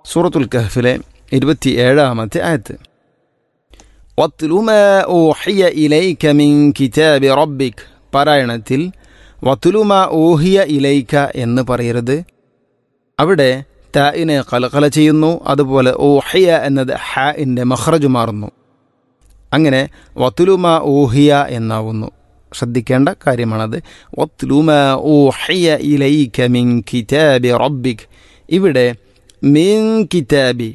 സൂറത്തുൽ കഹ്ഫിലെ ഇരുപത്തി ഏഴാമത്തെ ആയത്ത് واتل ما أوحي إليك من كتاب ربك പാരായണത്തിൽ വത്തുലുമ ഊഹിയ ഇലൈക്ക എന്ന് പറയരുത് അവിടെ തായിനെ കലകല ചെയ്യുന്നു അതുപോലെ ഊഹിയ എന്നത് ഹ ഇൻ്റെ മഹ്റജ് മാറുന്നു അങ്ങനെ വത്തുലുമ ഊഹിയ എന്നാവുന്നു ശ്രദ്ധിക്കേണ്ട കാര്യമാണത് വത്തുലുമ ഊഹിയ ഇലൈക്ക മിൻ കിതാബി റബ്ബിക് ഇവിടെ മിൻ കിതാബി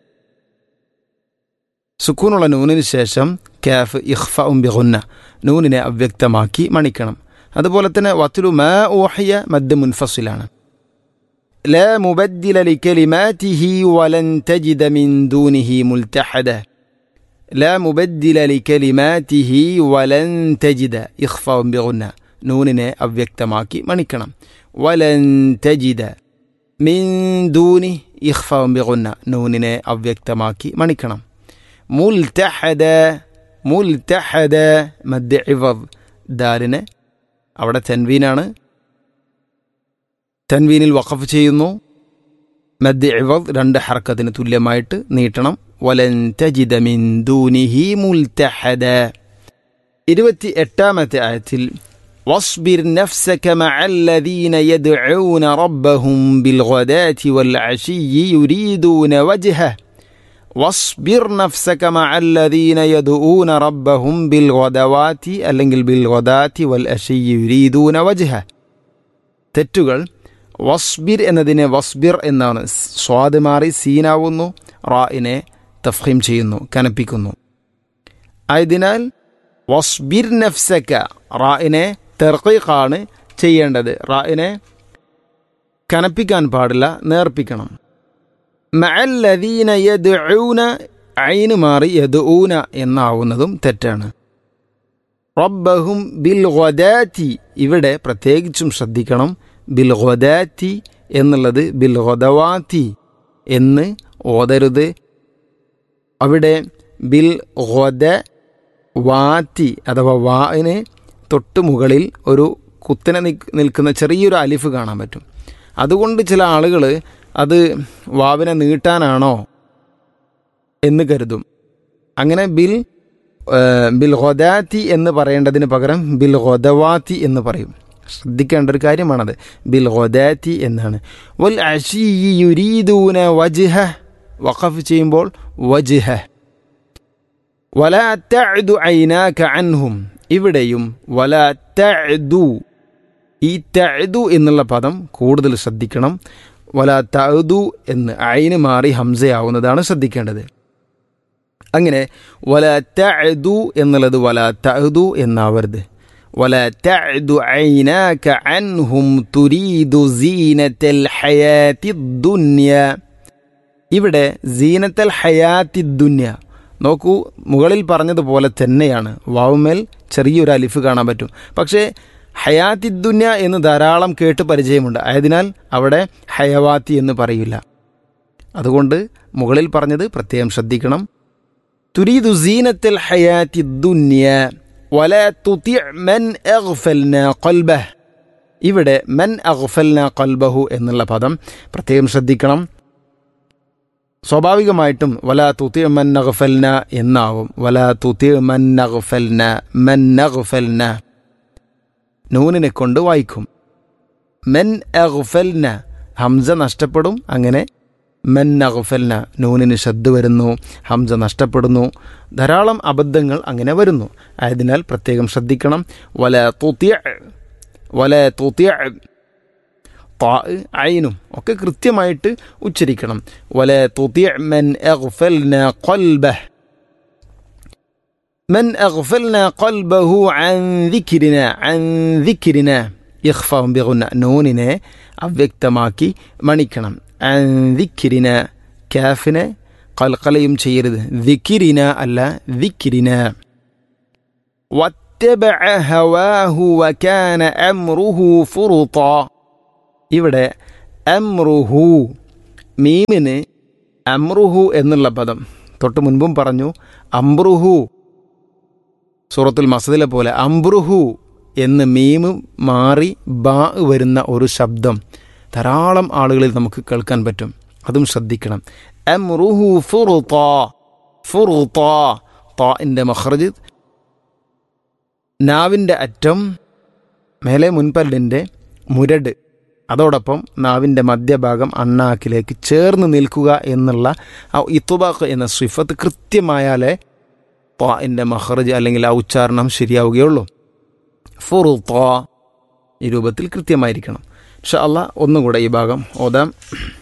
സുക്കൂനുള്ള നൂനിന് ശേഷം കാഫ് ഇഖ്ഫ ബിഗുന്ന നൂനിനെ അവ്യക്തമാക്കി മണിക്കണം അതുപോലെ തന്നെ വത്തുലു മാ ഊഹിയ മദ് മുൻഫസിലാണ് لا مبدل لكلماته ولن تجد من دونه ملتحدا لا مبدل لكلماته ولن تجد إخفاء بغنى നൂനിനെ അവ്യക്തമാക്കി മണിക്കണം വലൻ തജിദ മിൻ ദൂനി ഇഖ്ഫാ ബിഗുന്ന നൂനിനെ അവ്യക്തമാക്കി മണിക്കണം മുൽത്തഹദ മുൽത്തഹദ മദ്യ ഇവദ് ദാലിന് അവിടെ തൻവീനാണ് തൻവീനിൽ വഖഫ് ചെയ്യുന്നു മദ്യ ഇവദ് രണ്ട് ഹർക്കത്തിന് തുല്യമായിട്ട് നീട്ടണം വലൻ തജിദ മിൻ ദൂനിഹി മുൽത്തഹദ ഇരുപത്തി എട്ടാമത്തെ ആയത്തിൽ واصبر نفسك مع الذين يدعون ربهم بالغداة والعشي يريدون وجهه واصبر نفسك مع الذين يدعون ربهم بالغدوات അല്ലെങ്കിൽ بالغداة والعشي يريدون وجهه തെറ്റുകൾ വസ്ബിർ എന്നതിനെ വസ്ബിർ എന്നാണ് സ്വാദ് മാറി സീനാവുന്നു റായിനെ തഫീം ചെയ്യുന്നു കനപ്പിക്കുന്നു ആയതിനാൽ വസ്ബിർ നഫ്സക്ക റായിനെ തെർക്കീഖാണ് ചെയ്യേണ്ടത് റായിനെ കനപ്പിക്കാൻ പാടില്ല നേർപ്പിക്കണം മഅല്ലദീന യദ്ഊന ഐന് മാറി യദ്ഊന എന്നാവുന്നതും തെറ്റാണ് റബ്ബഹും ബിൽ ഗദാത്തി ഇവിടെ പ്രത്യേകിച്ചും ശ്രദ്ധിക്കണം ബിൽ ഗദാത്തി എന്നുള്ളത് ബിൽ ഗദവാത്തി എന്ന് ഓതരുത് അവിടെ ബിൽ ഗദ വാത്തി അഥവാ വാന് തൊട്ട് മുകളിൽ ഒരു കുത്തനെ നിൽക്കുന്ന ചെറിയൊരു അലിഫ് കാണാൻ പറ്റും അതുകൊണ്ട് ചില ആളുകൾ അത് വാവിനെ നീട്ടാനാണോ എന്ന് കരുതും അങ്ങനെ ബിൽ ബിൽ ഹൊദാത്തി എന്ന് പറയേണ്ടതിന് പകരം ബിൽ ഹൊദവാത്തി എന്ന് പറയും ശ്രദ്ധിക്കേണ്ട ഒരു കാര്യമാണത് ബിൽ ഹൊദാത്തി എന്നാണ് വൽ അഷീയുരീദൂന വജ്ഹ വഖഫ് ചെയ്യുമ്പോൾ വജ്ഹ വല തഅദു ഐനാക അൻഹും ഇവിടെയും വല തഅദു ഈ തഅദു എന്നുള്ള പദം കൂടുതൽ ശ്രദ്ധിക്കണം വല തഅദു എന്ന് ഐന് മാറി ഹംസയാവുന്നതാണ് ശ്രദ്ധിക്കേണ്ടത് അങ്ങനെ വല തഅദു എന്നുള്ളത് വല തഅദു എന്നാവരുത് വല തഅദു ഐനാക അൻഹും തുരീദു സീനത്തൽ ഹയാത്തി ദുന്യ ഇവിടെ സീനത്തൽ ഹയാത്തി ദുന്യ നോക്കൂ മുകളിൽ പറഞ്ഞതുപോലെ തന്നെയാണ് വാവുമേൽ ചെറിയൊരു അലിഫ് കാണാൻ പറ്റും പക്ഷേ ഹയാത്തി ദുന്യ എന്ന് ധാരാളം കേട്ട് പരിചയമുണ്ട് ആയതിനാൽ അവിടെ ഹയവാത്തി എന്ന് പറയില്ല അതുകൊണ്ട് മുകളിൽ പറഞ്ഞത് പ്രത്യേകം ശ്രദ്ധിക്കണം തുരീദു സീനത്തിൽ ഹയാത്തി ദുന്യ വല തുതി മൻ അഗ്ഫൽന ഖൽബഹ് ഇവിടെ മൻ അഗ്ഫൽന ഖൽബഹു എന്നുള്ള പദം പ്രത്യേകം ശ്രദ്ധിക്കണം സ്വാഭാവികമായിട്ടും വല തുതി മൻ നഗ്ഫൽന എന്നാവും വല തുതി മൻ നഗ്ഫൽന മൻ നഗ്ഫൽന നൂനിനെ കൊണ്ട് വായിക്കും മെൻ അഗ്ഫൽന ഹംസ നഷ്ടപ്പെടും അങ്ങനെ മെൻ അഗ്ഫൽന നൂനിന് ശബ്ദ വരുന്നു ഹംസ നഷ്ടപ്പെടുന്നു ധാരാളം അബദ്ധങ്ങൾ അങ്ങനെ വരുന്നു ആയതിനാൽ പ്രത്യേകം ശ്രദ്ധിക്കണം വല തുതിയ വല തുതിയ താ ഐനും ഒക്കെ കൃത്യമായിട്ട് ഉച്ചരിക്കണം വല തുതിയ മെൻ അഗ്ഫൽന ഖൽബഹ് من أغفلنا قلبه عن ذكرنا عن ذكرنا إخفاء بغنى نوننا അവ്യക്തമാക്കി മണിക്കണം عن ذكرنا കാഫിനെ കൽക്കലയും ചെയ്യരുത് ذكرന അല്ല ذكرنا واتبع هواه وكان أمره فرطا ഇവിടെ അമ്രുഹു മീമിന് അമ്രുഹു എന്നുള്ള പദം തൊട്ട് മുൻപും പറഞ്ഞു അമ്രുഹു സൂറത്തുൽ മസദിലെ പോലെ അംബ്രുഹു എന്ന് മീമ് മാറി ബാ വരുന്ന ഒരു ശബ്ദം ധാരാളം ആളുകളിൽ നമുക്ക് കേൾക്കാൻ പറ്റും അതും ശ്രദ്ധിക്കണം അമ്രുഹു ഫുറുത്ത ഫുറുത്ത താൻ്റെ മഹ്റജ് നാവിൻ്റെ അറ്റം മേലെ മുൻപല്ലിൻ്റെ മുരട് അതോടൊപ്പം നാവിൻ്റെ മധ്യഭാഗം അണ്ണാക്കിലേക്ക് ചേർന്ന് നിൽക്കുക എന്നുള്ള ആ ഇത്തുബാഖ് എന്ന സിഫത്ത് കൃത്യമായാലേ താൻ്റെ മഹ്റജ് അല്ലെങ്കിൽ ആ ഉച്ചാരണം ശരിയാവുകയുള്ളൂ ഫുറുത്ത ഈ രൂപത്തിൽ കൃത്യമായിരിക്കണം പക്ഷെ അല്ല ഒന്നുകൂടെ ഈ ഭാഗം ഓതാം